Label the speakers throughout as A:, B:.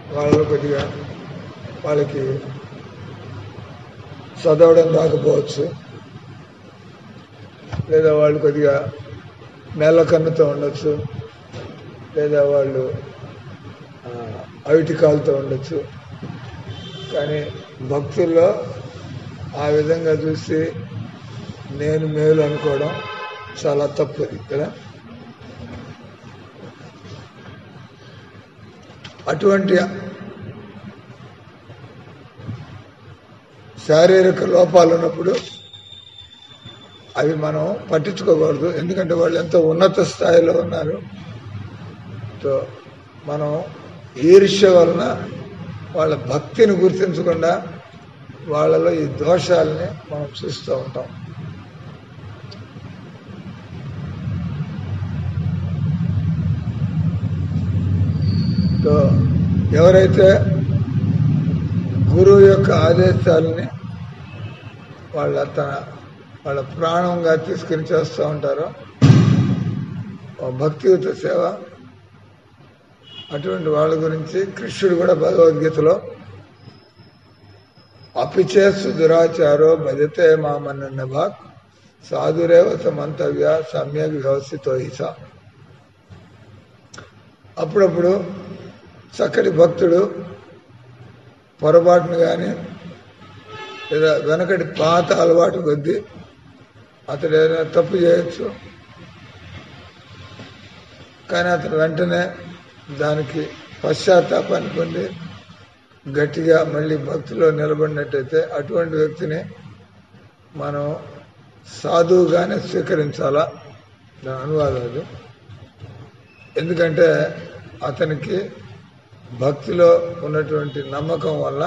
A: వాళ్ళలో కొద్దిగా వాళ్ళకి చదవడం రాకపోవచ్చు లేదా వాళ్ళు కొద్దిగా నెల కన్నుతో ఉండొచ్చు లేదా వాళ్ళు ఆ, అవిటి కాలుతో ఉండొచ్చు కానీ భక్తుల్లో ఆ విధంగా చూసి నేను మేలు అనుకోవడం చాలా తప్పుది కదా అటువంటి శారీరక లోపాలు ఉన్నప్పుడు అవి మనం పట్టించుకోకూడదు ఎందుకంటే వాళ్ళు ఎంతో ఉన్నత స్థాయిలో ఉన్నారు సో మనం ఈర్ష్య వలన వాళ్ళ భక్తిని గుర్తించకుండా వాళ్ళలో ఈ దోషాలని మనం చూస్తూ ఉంటాం సో ఎవరైతే గురువు యొక్క ఆదేశాలని వాళ్ళ తన వాళ్ళ ప్రాణంగా తీసుకుని చేస్తూ ఉంటారో ఆ భక్తియుత సేవ అటువంటి వాళ్ళ గురించి కృష్ణుడు కూడా భగవద్గీతలో అపిచేసు దురాచారో భజతే మామన్న భాగ్ సాధురేవ మంతవ్య సమ్యక్ వ్యవస్థితో హిస అప్పుడప్పుడు చక్కటి భక్తుడు పొరపాటును కానీ లేదా వెనకటి పాత అలవాటు కొద్దీ అతడు ఏదైనా తప్పు చేయొచ్చు కానీ అతను వెంటనే దానికి పశ్చాత్తాపాన్ని పొంది గట్టిగా మళ్ళీ భక్తిలో నిలబడినట్టయితే అటువంటి వ్యక్తిని మనం సాధువుగానే స్వీకరించాలా దాని అనువాదం అది ఎందుకంటే అతనికి భక్తిలో ఉన్నటువంటి నమ్మకం వల్ల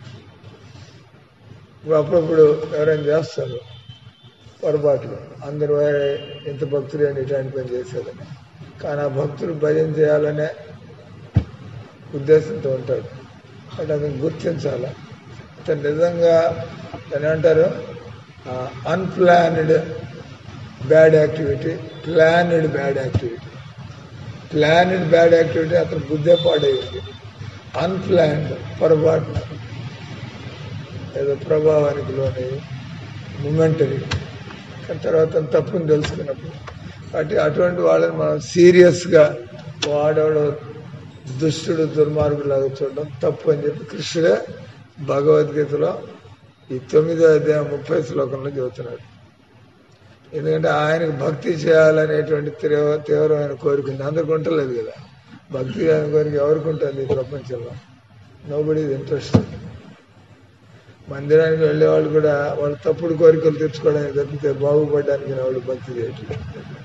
A: ఇప్పుడు అప్పుడప్పుడు ఎవరైనా చేస్తారు పొరపాట్లు అందరూ "ఏ, ఇంత భక్తులు అని ఇట్లాంటి పని చేశారని కానీ ఆ భక్తులు భజన చేయాలనే ఉద్దేశంతో ఉంటాడు అంటే అతను గుర్తించాలి అతను నిజంగా దాన్ని ఏమంటారు unplanned bad activity planned bad activity planned bad activity అతను బుద్ధే పాడైంది అన్ప్లాన్డ్ పొరపాటున ఏదో ప్రభావానికి లోని మూమెంటరీ కానీ తర్వాత తప్పుని తెలుసుకున్నప్పుడు కాబట్టి అటువంటి వాళ్ళని మనం సీరియస్గా వాడేవాడు దుష్టుడు దుర్మార్గులాగా చూడడం తప్పు అని చెప్పి కృష్ణుడే భగవద్గీతలో ఈ తొమ్మిదో అధ్యాయం ముప్పై శ్లోకంలో చెబుతున్నాడు ఎందుకంటే ఆయనకు భక్తి చేయాలనేటువంటి తీవ్ర తీవ్రమైన కోరిక ఉంది అందరికి ఉంటలేదు కదా భక్తి చేయాలని కోరిక ఎవరికి ఉంటుంది ఈ ప్రపంచంలో నోబడి ఇంట్రెస్ట్ మందిరానికి వెళ్ళే వాళ్ళు కూడా వాళ్ళు తప్పుడు కోరికలు తెచ్చుకోవడానికి తప్పితే బాగుపడడానికి వాళ్ళు భక్తి చేయట్లేదు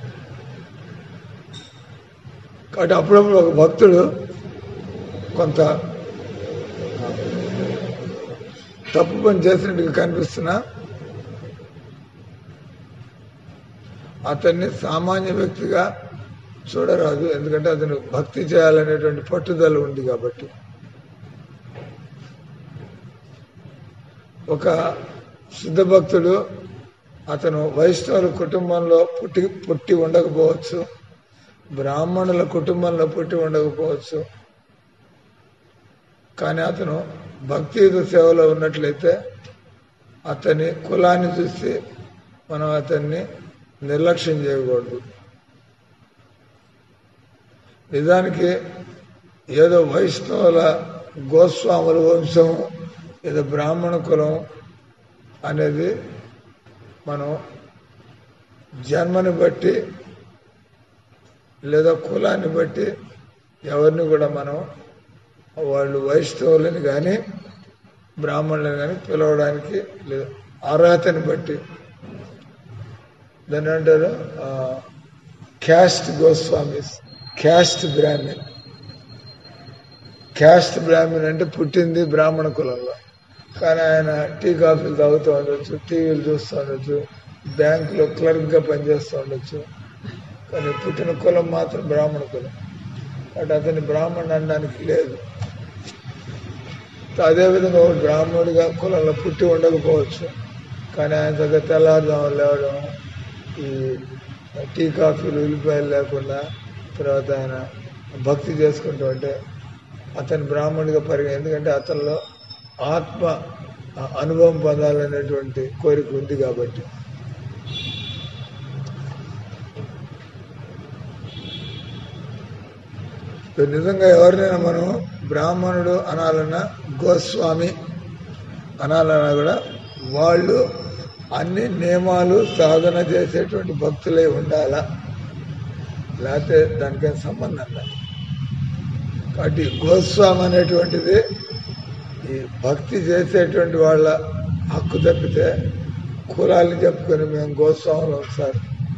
A: కాబట్టి అప్పుడప్పుడు ఒక భక్తుడు కొంత తప్పు పని చేసినట్టుగా కనిపిస్తున్నా అతన్ని సామాన్య వ్యక్తిగా చూడరాదు ఎందుకంటే అతను భక్తి చేయాలనేటువంటి పట్టుదల ఉంది కాబట్టి ఒక శుద్ధ భక్తుడు అతను వైష్ణవుల కుటుంబంలో పుట్టి పుట్టి ఉండకపోవచ్చు బ్రాహ్మణుల కుటుంబంలో పుట్టి ఉండకపోవచ్చు కానీ అతను భక్తియుత సేవలో ఉన్నట్లయితే అతని కులాన్ని చూసి మనం అతన్ని నిర్లక్ష్యం చేయకూడదు నిజానికి ఏదో వైష్ణవుల గోస్వాముల వంశం ఏదో బ్రాహ్మణ కులం అనేది మనం జన్మని బట్టి లేదా కులాన్ని బట్టి ఎవరిని కూడా మనం వాళ్ళు వైష్ణవులని కానీ బ్రాహ్మణులని కానీ పిలవడానికి లేదు అర్హతని బట్టి దాన్ని అంటారు caste Goswamis caste Brahman caste Brahman అంటే పుట్టింది బ్రాహ్మణ కులంలో కానీ ఆయన టీ కాఫీలు తాగుతూ ఉండొచ్చు టీవీలు చూస్తూ ఉండొచ్చు బ్యాంకులో క్లర్క్గా పనిచేస్తూ ఉండొచ్చు కానీ పుట్టిన కులం మాత్రం బ్రాహ్మణ కులం కాబట్టి అతని బ్రాహ్మణుడు అనడానికి లేదు అదేవిధంగా ఒక బ్రాహ్మణుడిగా కులంలో పుట్టి ఉండకపోవచ్చు కానీ ఆయన దగ్గర తెల్లారుదాం లేవడం ఈ టీ కాఫీలు ఉల్లిపాయలు లేకుండా తర్వాత ఆయన భక్తి చేసుకుంటూ ఉంటే అతను బ్రాహ్మణుడిగా పరిగణ ఎందుకంటే అతనిలో ఆత్మ ఆ, అనుభవం పొందాలనేటువంటి కోరిక ఉంది కాబట్టి సో నిజంగా ఎవరినైనా మనం బ్రాహ్మణుడు అనాలన్నా గోస్వామి అనాలన్నా కూడా వాళ్ళు అన్ని నియమాలు సాధన చేసేటువంటి భక్తులై ఉండాలా లేకపోతే దానికేం సంబంధం లేదు కాబట్టి గోస్వామి అనేటువంటిది ఈ భక్తి చేసేటువంటి వాళ్ళ హక్కు తప్పితే కులాలు చెప్పుకొని మేము గోస్వాములు ఒకసారి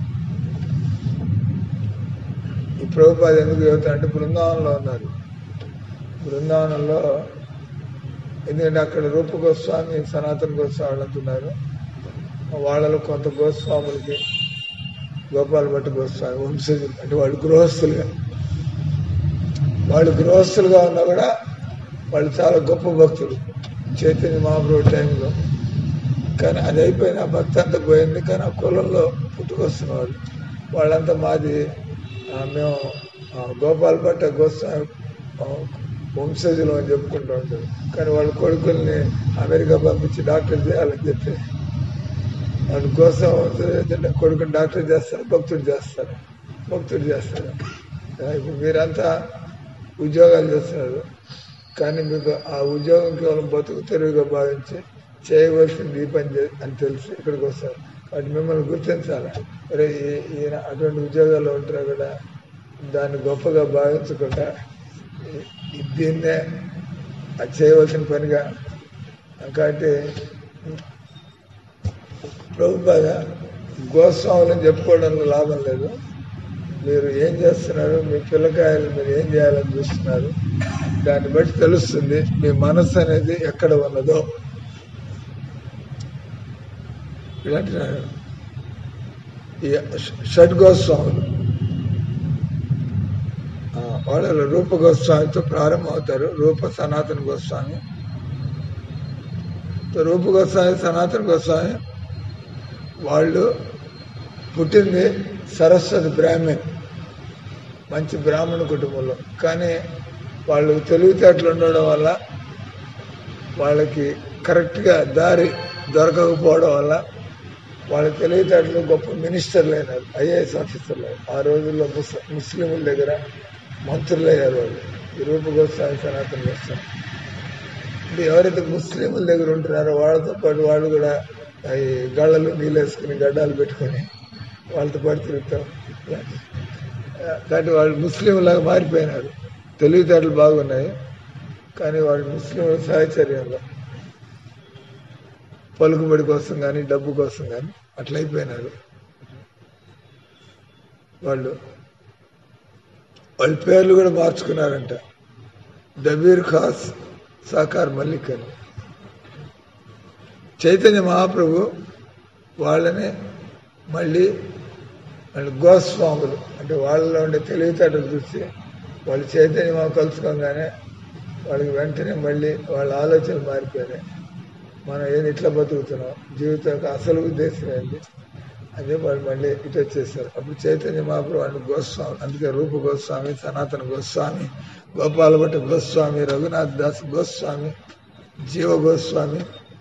A: ఈ ప్రభుపాద ఎందుకు చెబుతా అంటే బృందావనంలో ఉన్నారు బృందావనంలో ఎందుకంటే అక్కడ రూప గోస్వామి సనాతన గోస్వామి అంటున్నారు వాళ్ళలో కొంత గోస్వాములకి గోపాల భట్ట గోస్వామి వంశజులు అంటే వాళ్ళు గృహస్థులుగా వాళ్ళు గృహస్థులుగా ఉన్నా కూడా వాళ్ళు చాలా గొప్ప భక్తులు చైతన్య మహాప్రభు టైంలో కానీ అది అయిపోయిన ఆ భక్తి అంతా పోయింది కానీ ఆ కులంలో పుట్టుకొస్తున్న వాళ్ళు వాళ్ళంతా మాది ఆ, మేము ఆ, గోపాల్ భట్ట గోస్వామి ఆ, వంశజులు అని చెప్పుకుంటూ ఉంటారు కానీ వాళ్ళ కొడుకుల్ని అమెరికా పంపించి డాక్టర్ చేయాలని చెప్పి వాళ్ళు గోస్వామి వంశజులు ఏంటంటే కొడుకుని డాక్టర్ చేస్తారు భక్తుడు చేస్తారు భక్తుడు చేస్తారు ఆ, ఇప్పుడు మీరంతా ఉద్యోగాలు చేస్తున్నారు కానీ మీకు ఆ ఉద్యోగం కేవలం బతుకు తెరువుగా భావించి చేయవలసింది ఈ పని చే- అని తెలిసి ఇక్కడికి వస్తారు కాబట్టి మిమ్మల్ని గుర్తించాలి అరే ఈ- ఈయన అటువంటి ఉద్యోగాల్లో ఉంటారు కూడా దాన్ని గొప్పగా భావించకుండా ఈ- ఈ దీన్నే అది చేయవలసిన పనిగా కాబట్టి ప్రభుపాద గోస్వాములను చెప్పుకోవడంలో లాభం లేదు మీరు ఏం చేస్తున్నారు మీ పిల్లకాయలు మీరు ఏం చేయాలని చూస్తున్నారు దాన్ని బట్టి తెలుస్తుంది మీ మనస్సు అనేది ఎక్కడ ఉన్నదో ఇలాంటి ఈ షడ్ గోస్వాములు ఆ, వాళ్ళలో రూప గోస్వామితో ప్రారంభం అవుతారు రూప సనాతన గోస్వామి తో రూప గోస్వామి సనాతన గోస్వామి వాళ్ళు పుట్టింది సరస్వతి బ్రాహ్మణ్ మంచి బ్రాహ్మణ కుటుంబంలో కానీ వాళ్ళు తెలివితేటలు ఉండడం వల్ల వాళ్ళకి కరెక్ట్గా దారి దొరకకపోవడం వల్ల వాళ్ళ తెలివితేటలు గొప్ప మినిస్టర్లు అయినారు ఐఏఎస్ ఆఫీసర్లు అయ్యారు. ఆ రోజుల్లో ముస్ ముస్లింల దగ్గర మంత్రులు అయ్యారు వాళ్ళు ఈ రూప గోస్వామి సనాతన గోస్వామి అంటే ఎవరైతే ముస్లింల దగ్గర ఉంటున్నారో వాళ్ళతో పాటు వాళ్ళు కూడా ఈ గళ్ళలు నీళ్ళు వేసుకుని గడ్డాలు పెట్టుకొని వాళ్ళతో పాటు తిరుగుతాం కాబట్టి వాళ్ళు ముస్లింలాగా మారిపోయినారు తెలివితేటలు బాగున్నాయి కానీ వాళ్ళు ముస్లింల సాహచర్యంలో పలుకుబడి కోసం కానీ డబ్బు కోసం కానీ అట్లయిపోయినారు వాళ్ళు వాళ్ళ పేర్లు కూడా మార్చుకున్నారంట దబీర్ ఖాస్ సాకార్ మల్లిక్ అని చైతన్య మహాప్రభు వాళ్ళని మళ్ళీ వాళ్ళు గోస్వాములు అంటే వాళ్ళలో ఉండే తెలివితేటలు చూసి వాళ్ళు చైతన్య మహా కలుసుకోగానే వాళ్ళకి వెంటనే మళ్ళీ వాళ్ళ ఆలోచనలు మారిపోయినాయి మనం ఏది ఇట్లా బతుకుతున్నాం జీవితం యొక్క అసలు ఉద్దేశం ఏంటి అదే వాళ్ళు మళ్ళీ ఇటు వచ్చేసారు అప్పుడు చైతన్య మహాప్రభు వాళ్ళు గోస్వామి అందుకే రూప గోస్వామి సనాతన గోస్వామి గోపాల భట్ట గోస్వామి రఘునాథ్ దాస్ గోస్వామి జీవ గోస్వామి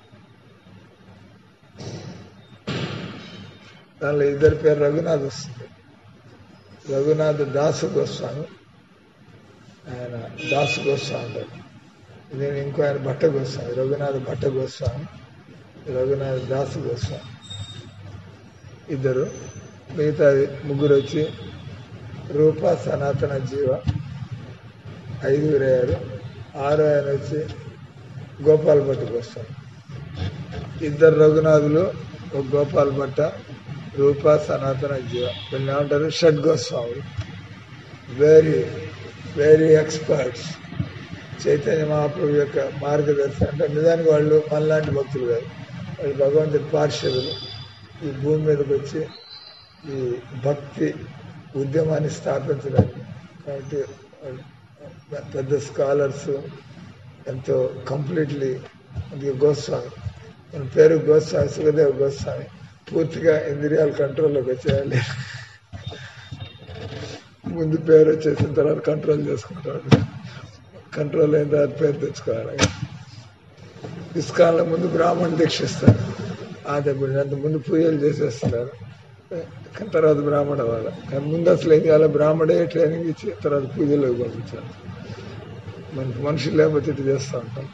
A: దానిలో ఇద్దరి పేరు రఘునాథ్ వస్తుంది రఘునాథ్ దాసు గోస్వామి ఆయన దాసు గోస్వామి అంటారు నేను ఇంకో ఆయన భట్ట గోస్వామి రఘునాథ్ భట్ట గోస్వామి రఘునాథ్ దాసు గోస్వామి ఇద్దరు మిగతా ముగ్గురు వచ్చి రూప సనాతన జీవ ఐదుగురు అయ్యారు ఆరో ఆయన వచ్చి గోపాల్ భట్ గోస్వామి ఇద్దరు రఘునాథులు ఒక గోపాల్ భట్ట రూప సనాతన జీవ వీళ్ళు ఏమంటారు షడ్ గోస్వాములు very very experts Chaitanya Mahaprabhu యొక్క మార్గదర్శనం అంటే నిజానికి వాళ్ళు మనలాంటి భక్తులు కాదు వాళ్ళు భగవంతుడి పార్షదులు ఈ భూమి మీదకి వచ్చి ఈ భక్తి ఉద్యమాన్ని స్థాపించడానికి కాబట్టి వాళ్ళు పెద్ద స్కాలర్స్ ఎంతో కంప్లీట్లీ అందుకే గోస్వామి మన పేరు గోస్వామి సుఖదేవ్ గోస్వామి పూర్తిగా ఇంద్రియాల కంట్రోల్లోకి వచ్చేయాలి ముందు పేరు వచ్చేసిన తర్వాత కంట్రోల్ చేసుకుంటాడు కంట్రోల్ అయిన తర్వాత పేరు తెచ్చుకోవాలి ఇస్కాన్ల ముందు బ్రాహ్మణ్ దీక్షిస్తారు అది ఇప్పుడు అంత ముందు పూజలు చేసేస్తున్నారు కానీ తర్వాత బ్రాహ్మణ వాళ్ళ కానీ ముందు అసలు ఏం చేయాలి బ్రాహ్మడే ట్రైనింగ్ ఇచ్చి తర్వాత పూజలోకి పంపించాలి మనకి మనుషులు లేకపోతే ఇటు చేస్తూ ఉంటాం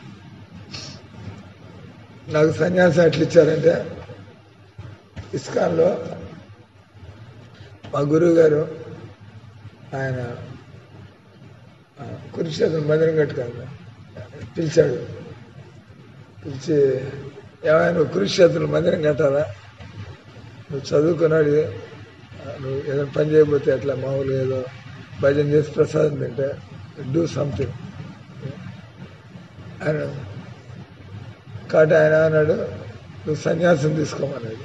A: నాకు సన్యాసం ఎట్లా ఇచ్చారంటే ఇస్కాన్లో మా గురువు గారు ఆయన ఆ, కురుక్షేత్రం మందిరం కట్టుకుంది పిలిచాడు పిలిచి ఏమైనా నువ్వు కురుక్షేత్రం మందిరం కట్టాలా నువ్వు చదువుకున్నాడు ఆ, నువ్వు ఏదైనా పని చేయకపోతే అట్లా మామూలుగా ఏదో భజన చేసి ప్రసాదం తింటే డూ సంథింగ్ ఆయన కాబట్టి ఆయన అన్నాడు నువ్వు సన్యాసం తీసుకోమన్నాడు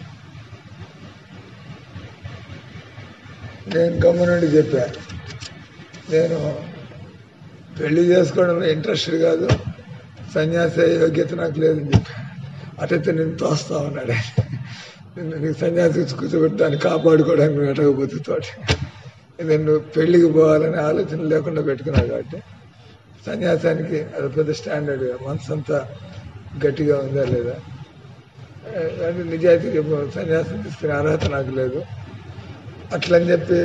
A: నేను గమ్మునుండి చెప్పా నేను పెళ్లి చేసుకోవడంలో ఇంట్రెస్టెడ్ కాదు సన్యాస యోగ్యత నాకు లేదని చెప్పా అటైతే నేను తోస్తా ఉన్నాడు ఆయన. నిన్ను నీకు సన్యాసి ఇచ్చి కూర్చోబెట్టి దాన్ని కాపాడుకోవడానికి నువ్వు ఎటకపోతే తోటి నేను పెళ్లికి పోవాలనే ఆలోచన లేకుండా పెట్టుకున్నాను కాబట్టి సన్యాసానికి అది పెద్ద స్టాండర్డ్ మనసు అంతా గట్టిగా ఉందా లేదా ఏ, అంటే నిజాయితీ చెప్పు సన్యాసం తీసుకునే అర్హత నాకు లేదు అట్లని చెప్పి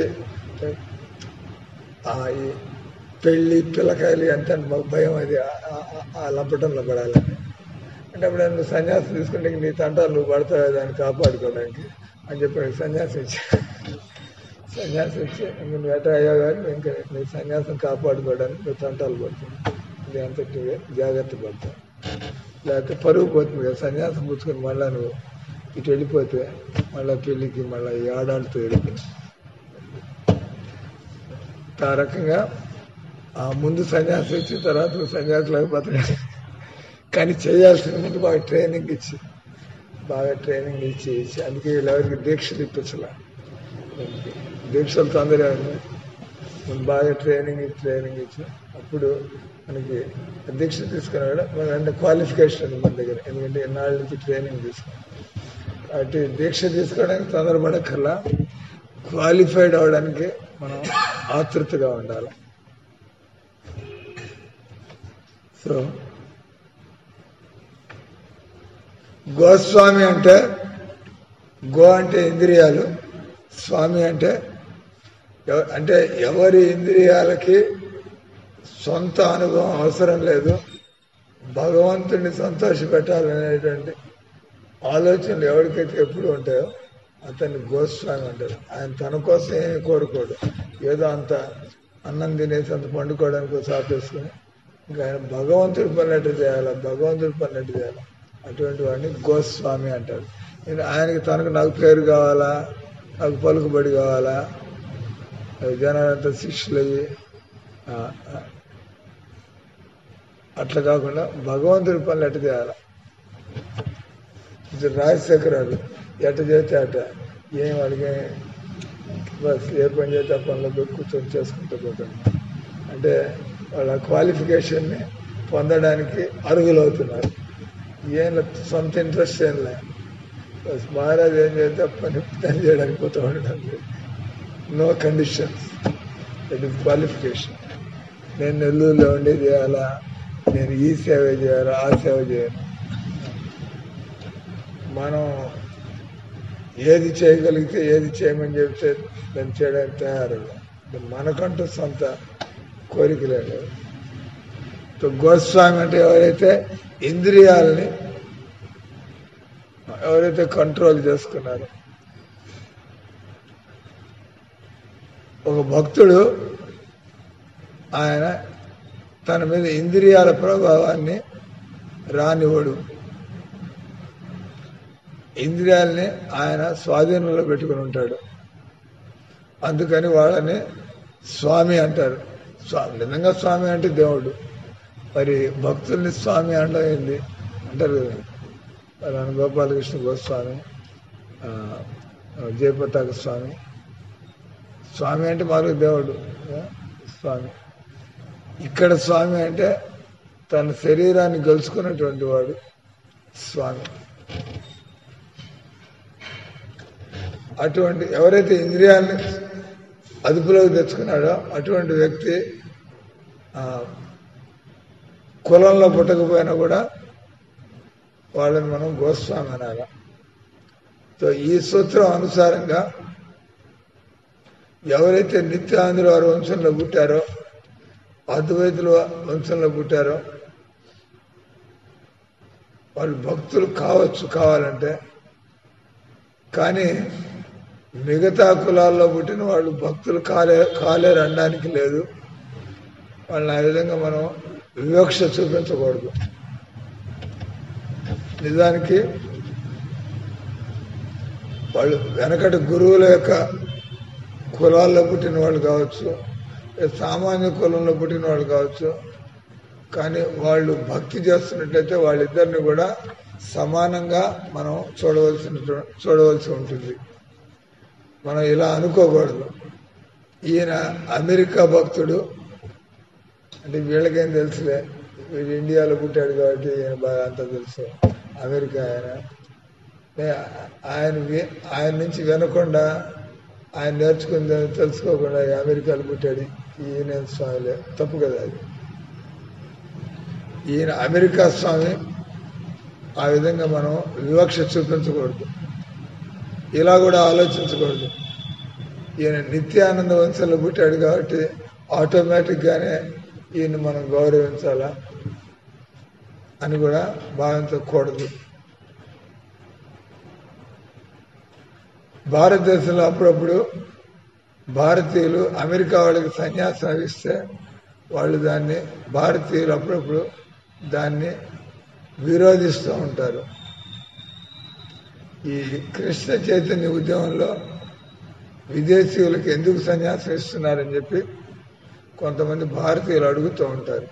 A: ఆ ఈ పెళ్లి పిల్లకాయలు ఎంత మాకు భయం అది ఆ- ఆ- ఆ- ఆ లంపటంలో పడాలని అంటే అప్పుడు నువ్వు సన్యాసం తీసుకుంటే ఇంక నీ తంటాలు నువ్వు పడతావు దాన్ని కాపాడుకోవడానికి అని చెప్పి నాకు సన్యాసం ఇచ్చా సన్యాసం ఇచ్చి ఇంక నువ్వు ఎట అయ్యా కానీ ఇంకా నీ సన్యాసం కాపాడుకోవడానికి నువ్వు తంటాలు పడుతుంది ఇది అంతటి జాగ్రత్త పడతావు లేకపోతే పరుగు పోతుంది కదా సన్యాసం పుచ్చుకొని మళ్ళా నువ్వు ఇటు వెళ్ళిపోతే మళ్ళా పెళ్ళికి మళ్ళీ ఈ ఆడాళ్ళతో వెళ్ళి ఆ రకంగా ఆ ముందు సన్యాసం ఇచ్చి తర్వాత నువ్వు సన్యాసులకు బతకాలి కానీ చేయాల్సిన ముందు బాగా ట్రైనింగ్ ఇచ్చి బాగా ట్రైనింగ్ ఇచ్చి ఇచ్చి అందుకే వీళ్ళెవరికి దీక్షలు ఇప్పించాల దీక్షలు తొందరగా ఉంది ముందు బాగా ట్రైనింగ్ ఇచ్చి ట్రైనింగ్ ఇచ్చి అప్పుడు మనకి దీక్ష తీసుకున్నాడు మన అంటే క్వాలిఫికేషన్ ఉంది మన దగ్గర ఎందుకంటే ఎన్నాళ్ళ నుంచి ట్రైనింగ్ తీసుకున్నాం కాబట్టి దీక్ష తీసుకోవడానికి తొందరపడక్కర్లా క్వాలిఫైడ్ అవడానికి మనం ఆతృతగా ఉండాలి సో గోస్వామి అంటే గో అంటే ఇంద్రియాలు స్వామి అంటే ఎవ- అంటే ఎవరి ఇంద్రియాలకి సొంత అనుభవం అవసరం లేదు భగవంతుడిని సంతోషపెట్టాలనేటువంటి ఆలోచనలు ఎవరికైతే ఎప్పుడు ఉంటాయో అతన్ని గోస్వామి అంటారు ఆయన తన కోసం ఏమీ కోరుకోడు ఏదో అంత అన్నం తినేసి అంత పండుకోవడానికి ఒక సాపేసుకుని ఇంకా ఆయన భగవంతుడి పన్నట్టు చేయాలి భగవంతుడి పన్నట్టు చేయాలి అటువంటి వాడిని గోస్వామి అంటారు నేను ఆయనకి తనకు నాకు పేరు కావాలా నాకు పలుకుబడి కావాలా అది జనాలంతా శిష్యులయ్యి ఆ, ఆ, అట్లా కాకుండా భగవంతుడి పనులు ఎట్ట చేయాలి ఇది రాజశేఖరాలు ఎట్ట చేస్తే అట్ట ఏం అడిగే బస్ ఏ పని చేస్తే ఆ పనిలో పోయి కూర్చొని చేసుకుంటూ పోతాను అంటే వాళ్ళ క్వాలిఫికేషన్ని పొందడానికి అర్హులవుతున్నారు ఏం లే- సొంత ఇంట్రెస్ట్ ఏం లే బస్ మహారాజ్ ఏం చేస్తే ఆ పని పని చేయడానికి పోతూ ఉండడం no conditions it is qualification నేను నెల్లూరులో ఉండి చేయాలా నేను ఈ సేవ చేయాలా ఆ సేవ చేయాలి మనం ఏది చేయగలిగితే ఏది చేయమని చెప్తే దాన్ని చేయడానికి తయారు మనకంటూ సొంత కోరిక లేదు సో గోస్వామి అంటే ఎవరైతే ఇంద్రియాలని ఎవరైతే కంట్రోల్ చేసుకున్నారో ఒక భక్తుడు ఆయన తన మీద ఇంద్రియాల ప్రభావాన్ని రానివ్వడు ఇంద్రియాలని ఆయన స్వాధీనంలో పెట్టుకుని ఉంటాడు అందుకని వాళ్ళని స్వామి అంటారు స్వామి నిజంగా స్వామి అంటే దేవుడు మరి భక్తుల్ని స్వామి అనడం ఏంది అంటారు కదా అలానే గోపాలకృష్ణ గోస్వామి ఆ, జయపతాక స్వామి స్వామి అంటే మాకు దేవుడు ఆ, స్వామి ఇక్కడ స్వామి అంటే తన శరీరాన్ని గెలుచుకున్నటువంటి వాడు స్వామి అటువంటి ఎవరైతే ఇంద్రియాన్ని అదుపులోకి తెచ్చుకున్నాడో అటువంటి వ్యక్తి ఆ, కులంలో పుట్టకపోయినా కూడా వాళ్ళని మనం గోస్వామి అనాలి సో ఈ సూత్రం అనుసారంగా ఎవరైతే నిత్యానందుల వారి వంశంలో పుట్టారో అద్వైతుల వంశంలో పుట్టారో వాళ్ళు భక్తులు కావచ్చు కావాలంటే కానీ మిగతా కులాల్లో పుట్టిన వాళ్ళు భక్తులు కాలే కాలేరు అనడానికి లేదు వాళ్ళని ఆ విధంగా మనం వివక్ష చూపించకూడదు నిజానికి వాళ్ళు వెనకటి గురువుల యొక్క కులాల్లో పుట్టిన వాళ్ళు కావచ్చు సామాన్య కులంలో పుట్టిన వాళ్ళు కావచ్చు కానీ వాళ్ళు భక్తి చేస్తున్నట్లయితే వాళ్ళిద్దరిని కూడా సమానంగా మనం చూడవలసిన చూడవలసి ఉంటుంది మనం ఇలా అనుకోకూడదు ఈయన అమెరికా భక్తుడు అంటే వీళ్ళకేం తెలుసులే వీడు ఇండియాలో పుట్టాడు కాబట్టి ఈయన బాగా అంత తెలుసు అమెరికా ఆయన నే- ఆయన వి- ఆయన నుంచి వినకుండా ఆయన నేర్చుకుందని తెలుసుకోకుండా ఈ అమెరికాలో పుట్టాడు ఈయన స్వామిలే తప్పు కదా అది ఈయన అమెరికా స్వామి ఆ విధంగా మనం వివక్ష చూపించకూడదు ఇలా కూడా ఆలోచించకూడదు ఈయన నిత్యానంద వంశంలో పుట్టాడు కాబట్టి ఆటోమేటిక్గానే ఈయన మనం గౌరవించాలా అని కూడా భావించకూడదు భారతదేశంలో అప్పుడప్పుడు భారతీయులు అమెరికా వాళ్ళకి సన్యాసం ఇస్తే వాళ్ళు దాన్ని భారతీయులు అప్పుడప్పుడు దాన్ని విరోధిస్తూ ఉంటారు ఈ కృష్ణ చైతన్య ఉద్యమంలో విదేశీయులకు ఎందుకు సన్యాసం ఇస్తున్నారని చెప్పి కొంతమంది భారతీయులు అడుగుతూ ఉంటారు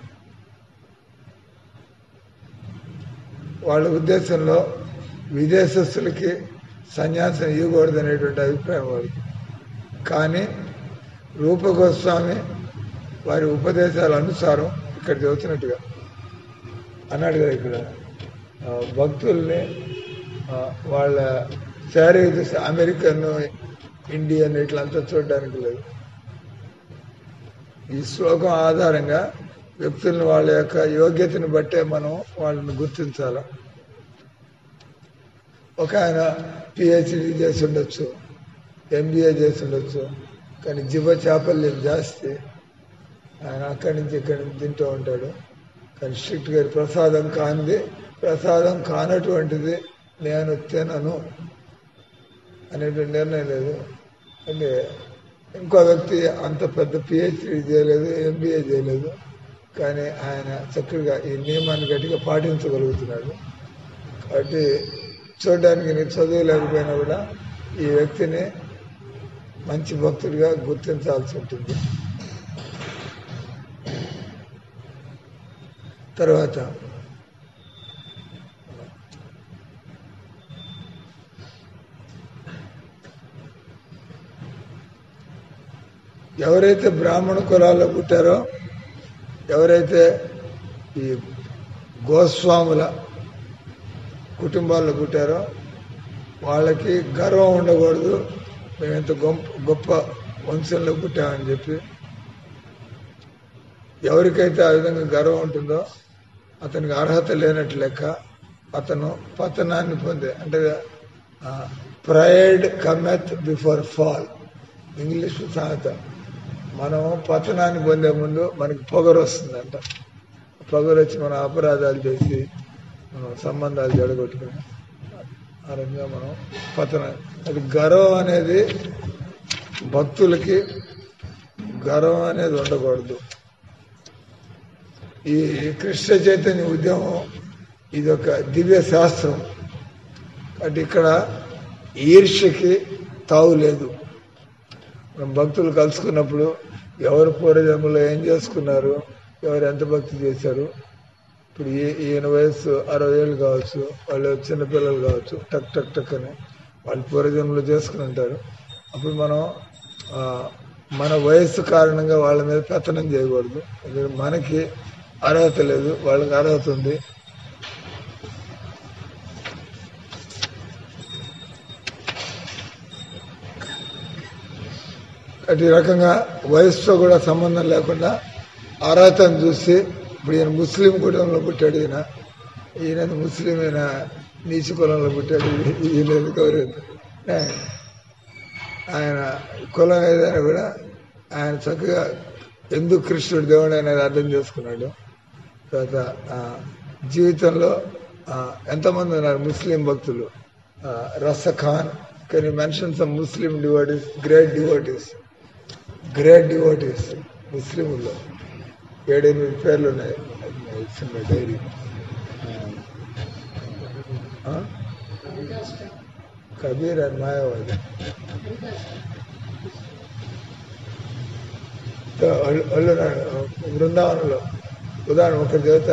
A: వాళ్ళ ఉద్దేశంలో విదేశస్తులకి సన్యాసం ఇవ్వకూడదు అనేటువంటి అభిప్రాయం వారికి కానీ రూప గోస్వామి వారి ఉపదేశాల అనుసారం ఇక్కడ చెబుతున్నట్టుగా అన్నాడు కదా ఇక్కడ ఆ, భక్తుల్ని ఆ, వాళ్ళ శారీరక దృష్టి అమెరికన్ ఇండియన్ ఇట్లంతా చూడడానికి లేదు ఈ శ్లోకం ఆధారంగా వ్యక్తులను వాళ్ళ యొక్క యోగ్యతను బట్టే మనం వాళ్ళని గుర్తించాలి ఒక ఆయన పిహెచ్డి చేసి ఉండొచ్చు ఎంబీఏ చేసి ఉండొచ్చు కానీ జీవ చాపల్యం జాస్తి ఆయన అక్కడి నుంచి ఇక్కడి నుంచి తింటూ ఉంటాడు కానీ స్ట్రిక్ట్ గారి ప్రసాదం కానిది ప్రసాదం కానటువంటిది నేను తినను అనేటువంటి నిర్ణయం లేదు అంటే ఇంకో వ్యక్తి అంత పెద్ద పిహెచ్డి చేయలేదు ఎంబీఏ చేయలేదు కానీ ఆయన చక్కగా ఈ నియమాన్ని గట్టిగా పాటించగలుగుతున్నాడు కాబట్టి చూడడానికి నీకు చదువు లేకపోయినా కూడా ఈ వ్యక్తిని మంచి భక్తుడిగా గుర్తించాల్సి ఉంటుంది తర్వాత ఎవరైతే బ్రాహ్మణ కులాల్లో పుట్టారో ఎవరైతే ఈ గోస్వాముల కుటుంబాల్లో పుట్టారో వాళ్ళకి గర్వం ఉండకూడదు మేము ఎంత గొప్ప గొప్ప వంశంలో పుట్టామని చెప్పి ఎవరికైతే ఆ విధంగా గర్వం ఉంటుందో అతనికి అర్హత లేనట్టు లెక్క అతను పతనాన్ని పొందే అంటే pride cometh before fall English సామెత మనం పతనాన్ని పొందే ముందు మనకి పొగరు వస్తుందంట పొగరు వచ్చి మనం అపరాధాలు చేసి మనం సంబంధాలు జడగొట్టుకుని ఆ రకంగా మనం పతన అది గర్వం అనేది భక్తులకి గర్వం అనేది ఉండకూడదు ఈ కృష్ణ చైతన్య ఉద్యమం ఇది ఒక దివ్య శాస్త్రం అంటే ఇక్కడ ఈర్ష్యకి తావు లేదు మనం భక్తులు కలుసుకున్నప్పుడు ఎవరు పూర్వజన్మలో ఏం చేసుకున్నారు ఎవరు ఎంత భక్తి చేశారు ఇప్పుడు ఈ ఈయన వయసు అరవై ఏళ్ళు కావచ్చు వాళ్ళు చిన్నపిల్లలు కావచ్చు టక్ టక్ టక్ అని వాళ్ళు పూర్వజన్మలో చేసుకుని ఉంటారు అప్పుడు మనం ఆ, మన వయస్సు కారణంగా వాళ్ళ మీద పెత్తనం చేయకూడదు ఎందుకంటే మనకి అర్హత లేదు వాళ్ళకి అర్హత ఉంది అటు రకంగా వయసుతో కూడా సంబంధం లేకుండా అర్హతను చూసి ఇప్పుడు ఈయన ముస్లిం కుటుంబంలో పుట్టాడు ఈయన ఈయన ముస్లిం అయిన నీచు కులంలో పుట్టాడు ఈయన ఎందుకు ఎవరు ఆయన కులం ఏదైనా కూడా ఆయన చక్కగా ఎందుకు కృష్ణుడు దేవుడు అనేది అర్థం చేసుకున్నాడు తర్వాత ఆ, జీవితంలో ఆ, ఎంతమంది ఉన్నారు ముస్లిం భక్తులు ఆ, Ras Khan can mention some Muslim devotees great devotees great devotees ముస్లింలో ఏడెనిమిది పేర్లు ఉన్నాయి ఇచ్చిన డైరీ ఆ? కబీర్ అండ్ మాయావాది వాళ్ళు వాళ్ళు బృందావనంలో ఉదాహరణ ఒకరి దేవత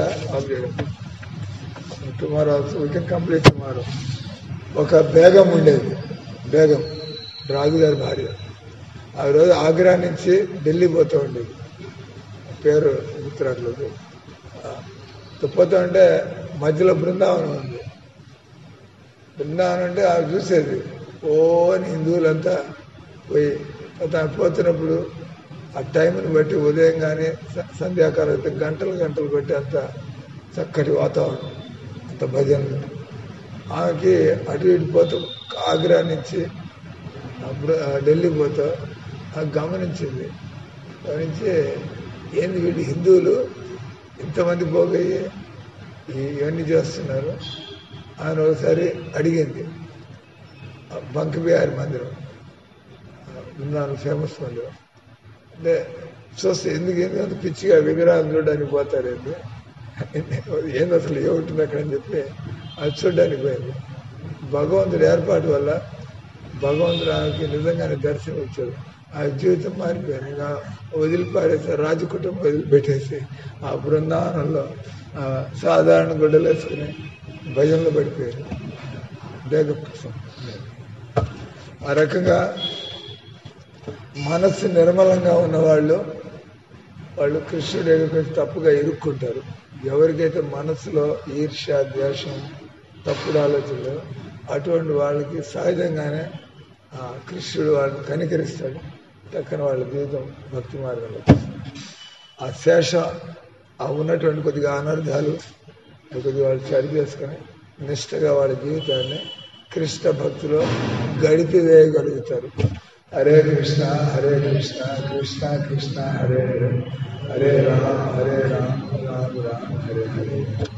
A: tomorrow also we can complete tomorrow ఒక బేగం ఉండేది బేగం రాజుగారి భార్య ఆ రోజు ఆగ్రా నుంచి ఢిల్లీ పోతూ ఉండేది పేరు గుర్తురాట్లేదు పోతూ ఉంటే మధ్యలో బృందావనం ఉంది బృందావనం అంటే ఆమె చూసేది ఓ అని హిందువులంతా పోయి తాను పోతున్నప్పుడు ఆ టైంని బట్టి ఉదయం కానీ స- సంధ్యాకాలం అయితే గంటలు గంటలు బట్టి అంత చక్కటి వాతావరణం అంత భజనలు ఆమెకి అటు ఇటు పోతూ ఆగ్రా నుంచి అప్పుడు ఆ ఢిల్లీ పోతా ఆ గమనించింది గమనించి ఏంది వీళ్ళు హిందువులు ఇంతమంది పోగయ్యి ఈ- ఇవన్నీ చేస్తున్నారు ఆయన ఒకసారి అడిగింది ఆ బంక్ బిహారీ మందిరం బృందావనం ఫేమస్ మందిరం అంటే చూస్తే ఎందుకు ఏంది అంత పిచ్చిగా విగ్రహాలు చూడడానికి పోతారు ఏంది ఏంది అసలు ఏముంటుంది అక్కడ అని చెప్పి అది చూడడానికి పోయింది భగవంతుడి ఏర్పాటు వల్ల భగవంతుడు ఆమెకి నిజంగానే దర్శనం ఇచ్చాడు ఆ జీవితం మారిపోయింది ఇంకా వదిలిపారేసి రాజ కుటుంబం వదిలిపెట్టేసి ఆ బృందావనంలో ఆ సాధారణ గుడ్డలు వేసుకుని భజనలు పడిపోయారు దేగప్రసం ఆ రకంగా మనస్సు నిర్మలంగా ఉన్నవాళ్ళు వాళ్ళు కృష్ణుడి దగ్గరికి తప్పుగా ఇరుక్కుంటారు ఎవరికైతే మనసులో ఈర్ష్య ద్వేషం తప్పుడు ఆలోచనలు అటువంటి వాళ్ళకి సహజంగానే ఆ కృష్ణుడు వాళ్ళని కనికరిస్తాడు టక్కన వాళ్ళ జీవితం భక్తి మార్గంలో ఆ శేష ఆ ఉన్నటువంటి కొద్దిగా అనర్థాలు అవి కొద్దిగా వాళ్ళు సరి చేసుకొని నిష్టగా వాళ్ళ జీవితాన్ని కృష్ణ భక్తిలో గడిపి వేయగలుగుతారు హరే కృష్ణ హరే కృష్ణ కృష్ణ కృష్ణ హరే హరే హరే రామ హరే రామ రామ రామ హరే హరే